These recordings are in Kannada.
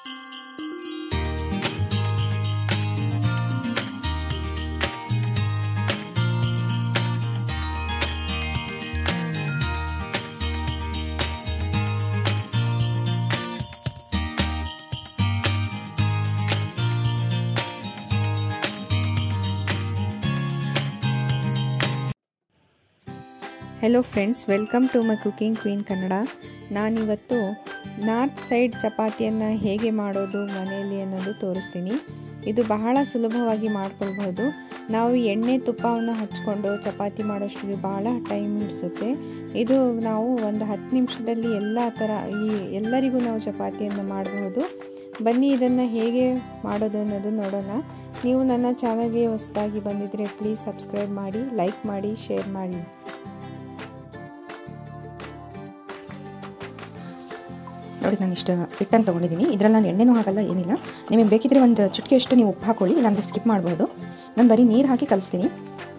hello friends welcome to my cooking queen Kannada ನಾನಿವತ್ತು ನಾರ್ತ್ ಸೈಡ್ ಚಪಾತಿಯನ್ನು ಹೇಗೆ ಮಾಡೋದು ಮನೆಯಲ್ಲಿ ಅನ್ನೋದು ತೋರಿಸ್ತೀನಿ ಇದು ಬಹಳ ಸುಲಭವಾಗಿ ಮಾಡ್ಕೊಳ್ಬಹುದು ನಾವು ಎಣ್ಣೆ ತುಪ್ಪವನ್ನು ಹಚ್ಕೊಂಡು ಚಪಾತಿ ಮಾಡೋಷ್ಟಿಗೆ ಬಹಳ ಟೈಮ್ ಹಿಡಿಸುತ್ತೆ ಇದು ನಾವು ಒಂದು ಹತ್ತು ನಿಮಿಷದಲ್ಲಿ ಎಲ್ಲ ಥರ ಈ ಎಲ್ಲರಿಗೂ ನಾವು ಚಪಾತಿಯನ್ನು ಮಾಡಬಹುದು ಬನ್ನಿ ಇದನ್ನು ಹೇಗೆ ಮಾಡೋದು ಅನ್ನೋದು ನೋಡೋಣ ನೀವು ನನ್ನ ಚಾನಲ್ಗೆ ಹೊಸದಾಗಿ ಬಂದಿದ್ದರೆ ಪ್ಲೀಸ್ ಸಬ್ಸ್ಕ್ರೈಬ್ ಮಾಡಿ ಲೈಕ್ ಮಾಡಿ ಶೇರ್ ಮಾಡಿ ನೋಡಿ ನಾನು ಇಷ್ಟು ಹಿಟ್ಟನ್ನು ತೊಗೊಂಡಿದ್ದೀನಿ ಇದರಲ್ಲಿ ನಾನು ಎಣ್ಣೆನೂ ಹಾಕಲ್ಲ ಏನಿಲ್ಲ ನಿಮಗೆ ಬೇಕಿದ್ರೆ ಒಂದು ಚುಟ್ಕಿಯಷ್ಟು ನೀವು ಉಪ್ಪು ಹಾಕೊಳ್ಳಿ ಇಲ್ಲಾಂದರೆ ಸ್ಕಿಪ್ ಮಾಡ್ಬೋದು ನಾನು ಬರೀ ನೀರು ಹಾಕಿ ಕಲಿಸ್ತೀನಿ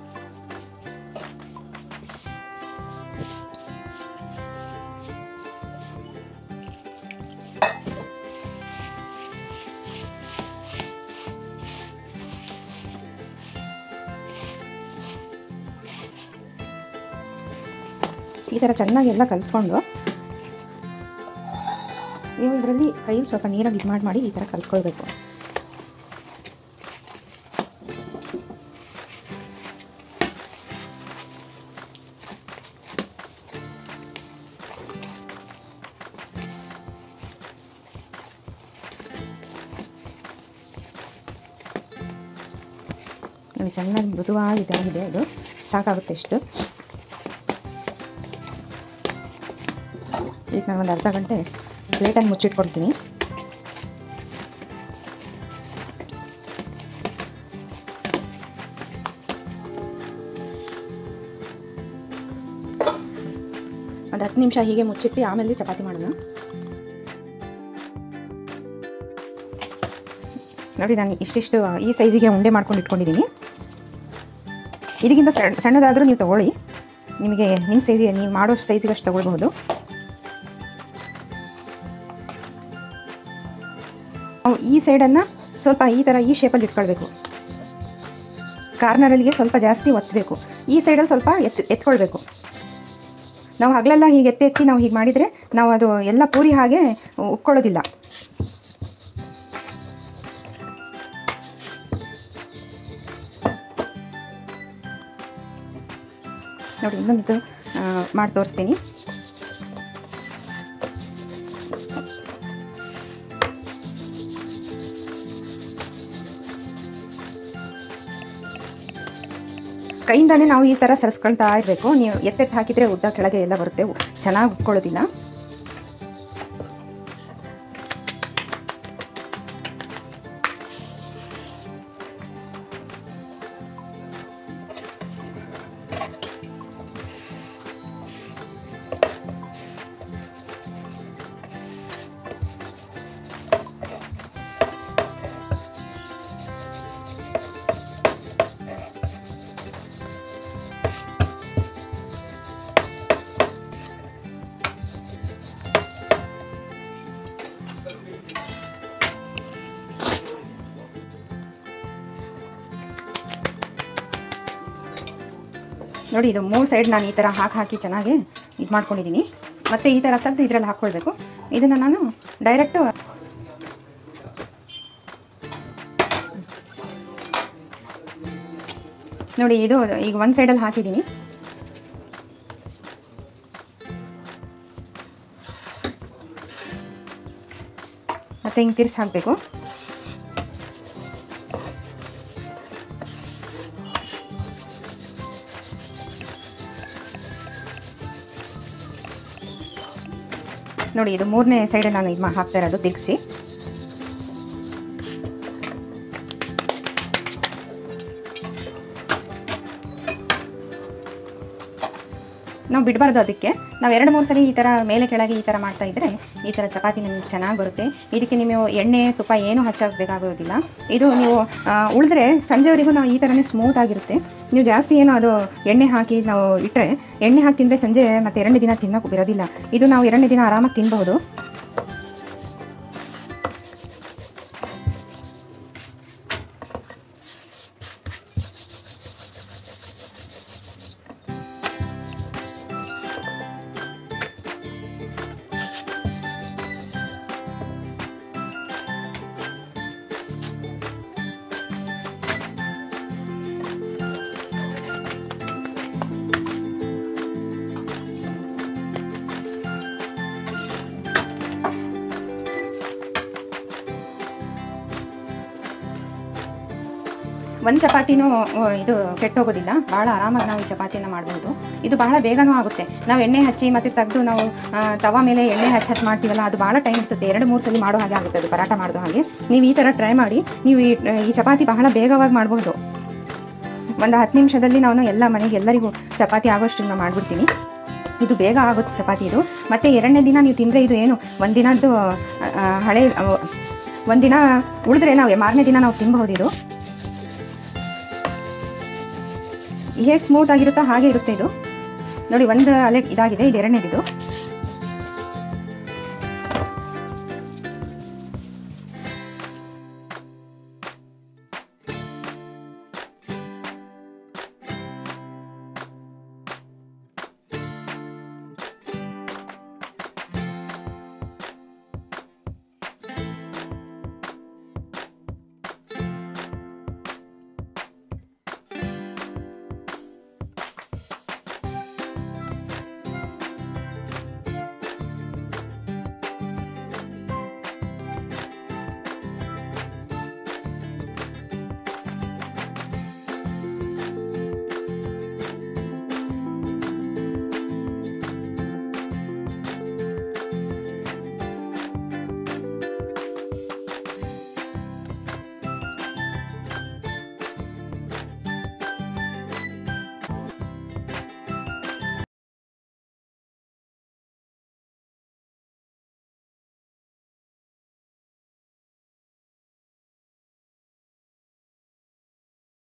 ಈ ಥರ ಚೆನ್ನಾಗಿ ಎಲ್ಲ ಕಲಿಸ್ಕೊಂಡು ನೀವು ಇದರಲ್ಲಿ ಕೈಯಲ್ಲಿ ಸ್ವಲ್ಪ ನೀರಲ್ಲಿ ಇದು ಮಾಡಿ ಮಾಡಿ ಈ ಥರ ಕಲಿಸ್ಕೊಳ್ಬೇಕು ನೋಡಿ ಚೆನ್ನಾಗಿ ಮೃದುವಾಗಿ ಇದಾಗಿದೆ ಇದು ಸಾಕಾಗುತ್ತೆ ಇಷ್ಟು ಈಗ ನಾನು ಒಂದು ಅರ್ಧ ಗಂಟೆ ಪ್ಲೇಟನ್ನು ಮುಚ್ಚಿಟ್ಕೊಳ್ತೀನಿ ಒಂದು ಹತ್ತು ನಿಮಿಷ ಹೀಗೆ ಮುಚ್ಚಿಟ್ಟು ಆಮೇಲೆ ಚಪಾತಿ ಮಾಡೋಣ ನೋಡಿ ನಾನು ಇಷ್ಟಿಷ್ಟು ಈ ಸೈಜಿಗೆ ಉಂಡೆ ಮಾಡ್ಕೊಂಡು ಇಟ್ಕೊಂಡಿದ್ದೀನಿ ಇದಕ್ಕಿಂತ ಸಣ್ಣ ಸಣ್ಣದಾದರೂ ನೀವು ತೊಗೊಳ್ಳಿ ನಿಮಗೆ ನಿಮ್ಮ ಸೈಜಿಗೆ ನೀವು ಮಾಡೋ ಸೈಜಿಗೆ ಅಷ್ಟು ತೊಗೊಳ್ಬಹುದು ನಾವು ಈ ಸೈಡನ್ನು ಸ್ವಲ್ಪ ಈ ಥರ ಈ ಶೇಪಲ್ಲಿ ಇಟ್ಕೊಳ್ಬೇಕು ಕಾರ್ನರಲ್ಲಿಗೆ ಸ್ವಲ್ಪ ಜಾಸ್ತಿ ಒತ್ತಬೇಕು ಈ ಸೈಡಲ್ಲಿ ಸ್ವಲ್ಪ ಎತ್ ಎತ್ಕೊಳ್ಬೇಕು ನಾವು ಹಗಲೆಲ್ಲ ಹೀಗೆ ಎತ್ತಿ ಎತ್ತಿ ನಾವು ಹೀಗೆ ಮಾಡಿದರೆ ನಾವು ಅದು ಎಲ್ಲ ಪೂರಿ ಹಾಗೆ ಉಕ್ಕೊಳ್ಳೋದಿಲ್ಲ ನೋಡಿ ಇನ್ನೊಂದು ಮಾಡಿ ತೋರಿಸ್ತೀನಿ ಕೈಯಿಂದಾನೇ ನಾವು ಈ ಥರ ಸರಿಸ್ಕೊಳ್ತಾ ಇರಬೇಕು ನೀವು ಎತ್ತೆತ್ತು ಹಾಕಿದರೆ ಉದ್ದ ಕೆಳಗೆ ಎಲ್ಲ ಬರುತ್ತೆ ಚೆನ್ನಾಗಿ ಉಟ್ಕೊಳ್ಳೋದಿಲ್ಲ ನೋಡಿ ಇದು ಮೂರು ಸೈಡ್ ನಾನು ಈ ಥರ ಹಾಕಿ ಹಾಕಿ ಚೆನ್ನಾಗಿ ಇದು ಮಾಡ್ಕೊಂಡಿದ್ದೀನಿ ಮತ್ತು ಈ ಥರ ತೆಗೆದು ಇದರಲ್ಲಿ ಹಾಕ್ಕೊಳ್ಬೇಕು ಇದನ್ನು ನಾನು ಡೈರೆಕ್ಟು ನೋಡಿ ಇದು ಈಗ ಒಂದು ಸೈಡಲ್ಲಿ ಹಾಕಿದ್ದೀನಿ ಮತ್ತು ಹಿಂಗೆ ತಿರ್ಸಿ ಹಾಕಬೇಕು ನೋಡಿ ಇದು ಮೂರನೇ ಸೈಡ್ ನಾನು ಇದು ಹಾಕ್ತಾ ಇರೋದು ತಿರುಗಿಸಿ ನಾವು ಬಿಡಬಾರ್ದು ಅದಕ್ಕೆ ನಾವು ಎರಡು ಮೂರು ಸಲ ಈ ಥರ ಮೇಲೆ ಕೆಳಗೆ ಈ ಥರ ಮಾಡ್ತಾ ಇದ್ದರೆ ಈ ಥರ ಚಪಾತಿ ನಿಮಗೆ ಚೆನ್ನಾಗಿ ಬರುತ್ತೆ ಇದಕ್ಕೆ ನೀವು ಎಣ್ಣೆ ತುಪ್ಪ ಏನೂ ಹಚ್ಚಬೇಕಾಗೋದಿಲ್ಲ ಇದು ನೀವು ಉಳಿದ್ರೆ ಸಂಜೆವರೆಗೂ ನಾವು ಈ ಥರನೇ ಸ್ಮೂತ್ ಆಗಿರುತ್ತೆ ನೀವು ಜಾಸ್ತಿ ಏನು ಅದು ಎಣ್ಣೆ ಹಾಕಿ ನಾವು ಇಟ್ಟರೆ ಎಣ್ಣೆ ಹಾಕಿ ತಿಂದರೆ ಸಂಜೆ ಮತ್ತು ಎರಡನೇ ದಿನ ತಿನ್ನೋಕೆ ಬಿರೋದಿಲ್ಲ ಇದು ನಾವು ಎರಡನೇ ದಿನ ಆರಾಮಾಗಿ ತಿನ್ಬಹುದು ಒಂದು ಚಪಾತಿನೂ ಆ, ಇದು ಕೆಟ್ಟೋಗೋದಿಲ್ಲ ಭಾಳ ಆರಾಮಾಗಿ ನಾವು ಈ ಚಪಾತಿಯನ್ನು ಮಾಡ್ಬೋದು ಇದು ಬಹಳ ಬೇಗನೂ ಆಗುತ್ತೆ ನಾವು ಎಣ್ಣೆ ಹಚ್ಚಿ ಮತ್ತು ತೆಗೆದು ನಾವು ಆ, ತವಾ ಮೇಲೆ ಎಣ್ಣೆ ಹಚ್ಚಿ ಹಚ್ಚಿ ಮಾಡ್ತೀವಲ್ಲ ಅದು ಭಾಳ ಟೈಮ್ ಇರ್ತದೆ ಎರಡು ಮೂರು ಸಲ ಮಾಡೋ ಹಾಗೆ ಆಗುತ್ತೆ ಅದು ಪರಾಟ ಮಾಡೋ ಹಾಗೆ ನೀವು ಈ ಥರ ಟ್ರೈ ಮಾಡಿ ನೀವು ಈ ಈ ಚಪಾತಿ ಬಹಳ ಬೇಗವಾಗಿ ಮಾಡ್ಬೋದು ಒಂದು ಹತ್ತು ನಿಮಿಷದಲ್ಲಿ ನಾನು ಎಲ್ಲ ಮನೆಗೆ ಎಲ್ಲರಿಗೂ ಚಪಾತಿ ಆಗೋಷ್ಟು ನಾನು ಮಾಡಿಬಿಡ್ತೀನಿ ಇದು ಬೇಗ ಆಗುತ್ತೆ ಚಪಾತಿ ಇದು ಮತ್ತು ಎರಡನೇ ದಿನ ನೀವು ತಿಂದರೆ ಇದು ಏನು ಒಂದಿನದ್ದು ಆ, ಹಳೆ ಆ, ಒಂದಿನ ಉಳಿದ್ರೆ ನಾವು ಮಾರನೇ ದಿನ ನಾವು ತಿನ್ನಬಹುದು ಇದು ಹೇಗೆ ಸ್ಮೂತ್ ಆಗಿರುತ್ತೋ ಹಾಗೆ ಇರುತ್ತೆ ಇದು ನೋಡಿ ಒಂದು ಅಲೆ ಇದಾಗಿದೆ ಇದು ಎರಡನೇದಿದು